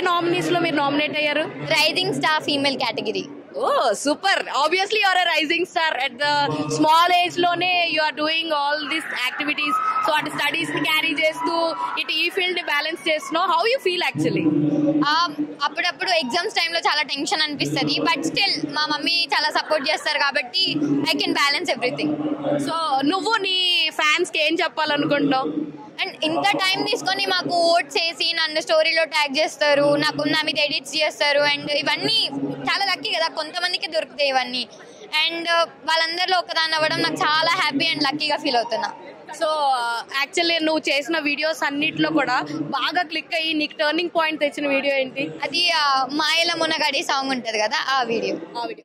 nominees లో మీరు nominate అయ్యారు rising star female category oh super obviously your rising star at the small age లోనే you are doing all this activities so అటు studies ని carry చేస్తూ ఇటు ఈ ఫీల్డ్ ని బ్యాలెన్స్ చేస్తున్నావు హౌ యూ ఫీల్ యాక్చువల్లీ అప్పుడప్పుడు ఎగ్జామ్స్ టైంలో చాలా టెన్షన్ అనిపిస్తుంది బట్ స్టిల్ మా మమ్మీ చాలా సపోర్ట్ చేస్తారు కాబట్టి I can balance everything so నువ్వు నీ ఫ్యాన్స్ కి ఏం చెప్పాలనుకుంటున్నావు అండ్ ఇంత టైం తీసుకొని మాకు ఓట్స్ వేసి నన్ను స్టోరీలో ట్యాగ్ చేస్తారు నాకు నా మీద ఎడిట్స్ చేస్తారు అండ్ ఇవన్నీ చాలా లక్కీ కదా కొంతమందికి దొరుకుతాయి ఇవన్నీ అండ్ వాళ్ళందరిలో ఒకదాన్ని అవ్వడం నాకు చాలా హ్యాపీ అండ్ లక్కీగా ఫీల్ అవుతున్నా సో యాక్చువల్లీ నువ్వు చేసిన వీడియోస్ అన్నిట్లో కూడా బాగా క్లిక్ అయ్యి నీకు టర్నింగ్ పాయింట్ తెచ్చిన వీడియో ఏంటి అది ఆ, మాయల మునగడి సాంగ్ ఉంటుంది కదా ఆ వీడియో ఆ వీడియో